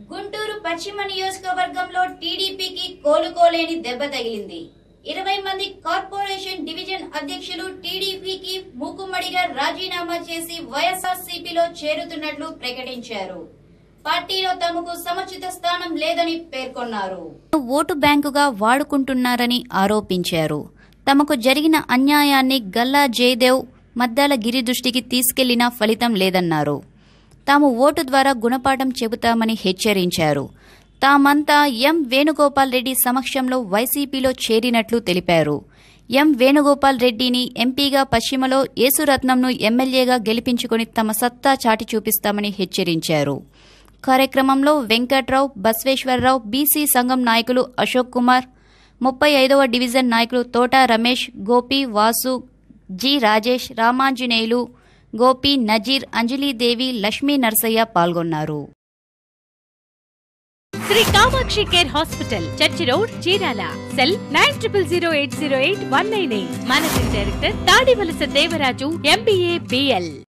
గుంటూరు పశ్చిమ నియోజకవర్గంలో టీడీపీకి కోలుకోలేని దెబ్బ తగిలింది ఇరవై మంది కార్పొరేషన్ డివిజన్ అధ్యక్షులు టీడీపీకి మూకుమ్మడిగా రాజీనామా చేసి వైఎస్ఆర్సీపీలో చేరుతున్నట్లు ప్రకటించారు పార్టీలో తమకు సముచిత స్థానం లేదని పేర్కొన్నారు ఓటు బ్యాంకుగా వాడుకుంటున్నారని ఆరోపించారు తమకు జరిగిన అన్యాయాన్ని గల్లా జయదేవ్ మద్దాల గిరి దృష్టికి తీసుకెళ్లినా ఫలితం లేదన్నారు తాము ఓటు ద్వారా గుణపాఠం చెబుతామని హెచ్చరించారు తామంతా ఎం వేణుగోపాల్ రెడ్డి సమక్షంలో వైసీపీలో చేరినట్లు తెలిపారు ఎం వేణుగోపాల్ రెడ్డిని ఎంపీగా పశ్చిమలో యేసురత్నంను ఎమ్మెల్యేగా గెలిపించుకుని తమ సత్తా చాటి చూపిస్తామని హెచ్చరించారు కార్యక్రమంలో వెంకట్రావు బసవేశ్వరరావు బీసీ సంఘం నాయకులు అశోక్ కుమార్ ముప్పై ఐదవ డివిజన్ నాయకులు తోట రమేష్ గోపి వాసు జి రాజేష్ రామాంజనేయులు గోపి నజీర్ అంజలీదేవి లక్ష్మీ నరసయ్య పాల్గొన్నారు Shri Kamakshi care hospital church road Chirala cell nine triple zero eight zero eight one nine eight managing director Tadivalasa Devaraju MBA BL